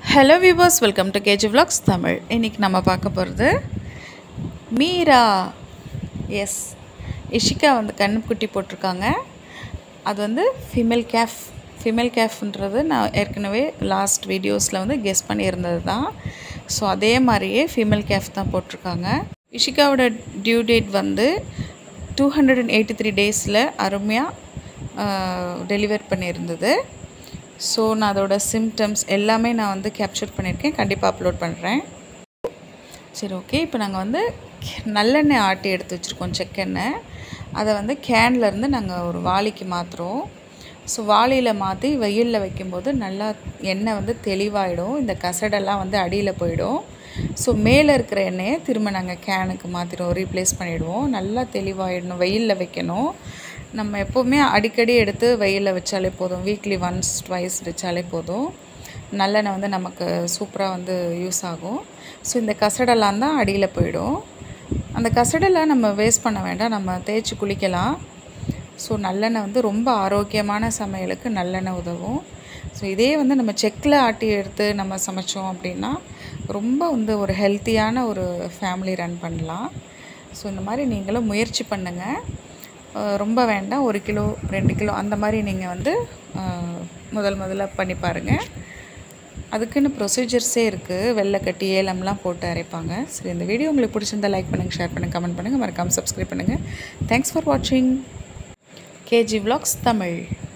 hello viewers welcome to KG vlogs Tamil இன்றைக்கி நம்ம பார்க்க போகிறது மீரா எஸ் இஷிகா வந்து கண்ணுக்குட்டி போட்டிருக்காங்க அது வந்து ஃபீமேல் கேஃப் ஃபீமேல் கேஃப்ன்றது நான் ஏற்கனவே லாஸ்ட் வீடியோஸில் வந்து கெஸ் பண்ணியிருந்தது தான் ஸோ அதே மாதிரியே ஃபீமேல் கேஃப் தான் போட்டிருக்காங்க இஷிகாவோட டியூ டேட் வந்து two hundred and eighty three டேஸில் அருமையாக டெலிவர் பண்ணியிருந்தது ஸோ நான் அதோட சிம்டம்ஸ் எல்லாமே நான் வந்து கேப்சர் பண்ணியிருக்கேன் கண்டிப்பாக அப்லோட் பண்ணுறேன் சரி ஓகே இப்போ நாங்கள் வந்து நல்லெண்ணெய் ஆட்டி எடுத்து வச்சுருக்கோம் செக்கெண்ணெய் அதை வந்து கேன்லேருந்து நாங்கள் ஒரு வாளிக்கு மாற்றுறோம் ஸோ வாளியில் மாற்றி வெயிலில் வைக்கும்போது நல்லா எண்ணெய் வந்து தெளிவாயிடும் இந்த கசடெல்லாம் வந்து அடியில் போயிடும் ஸோ மேலே இருக்கிற எண்ணெயை திரும்ப நாங்கள் கேனுக்கு மாற்றிடுவோம் ரீப்ளேஸ் பண்ணிவிடுவோம் நல்லா தெளிவாயிடணும் வெயிலில் வைக்கணும் நம்ம எப்போவுமே அடிக்கடி எடுத்து வெயிலில் வச்சாலே போதும் வீக்லி ஒன்ஸ் ட்வைஸ் வச்சாலே போதும் நல்லெண்ணெய் வந்து நமக்கு சூப்பராக வந்து யூஸ் ஆகும் ஸோ இந்த கசடெல்லாம் தான் அடியில் போயிடும் அந்த கசடெல்லாம் நம்ம வேஸ்ட் பண்ண வேண்டாம் நம்ம தேய்ச்சி குளிக்கலாம் ஸோ நல்லெண்ணெய் வந்து ரொம்ப ஆரோக்கியமான சமையலுக்கு நல்லெண்ணெய் உதவும் ஸோ இதே வந்து நம்ம செக்கில் ஆட்டி எடுத்து நம்ம சமைச்சோம் அப்படின்னா ரொம்ப வந்து ஒரு ஹெல்த்தியான ஒரு ஃபேமிலி ரன் பண்ணலாம் ஸோ இந்த மாதிரி நீங்களும் முயற்சி பண்ணுங்கள் ரொம்ப வேண்டாம் ஒரு கிலோ ரெண்டு கிலோ அந்த மாதிரி நீங்கள் வந்து முதல் முதல்ல பண்ணி பாருங்கள் அதுக்குன்னு ப்ரொசீஜர்ஸே இருக்குது வெள்ளை கட்டி ஏலம்லாம் போட்டு அரைப்பாங்க சரி இந்த வீடியோ உங்களுக்கு பிடிச்சிருந்தா லைக் பண்ணுங்கள் ஷேர் பண்ணுங்கள் கமெண்ட் பண்ணுங்கள் மறக்காமல் சப்ஸ்கிரைப் பண்ணுங்கள் தேங்க்ஸ் ஃபார் வாட்சிங் கேஜி vlogs தமிழ்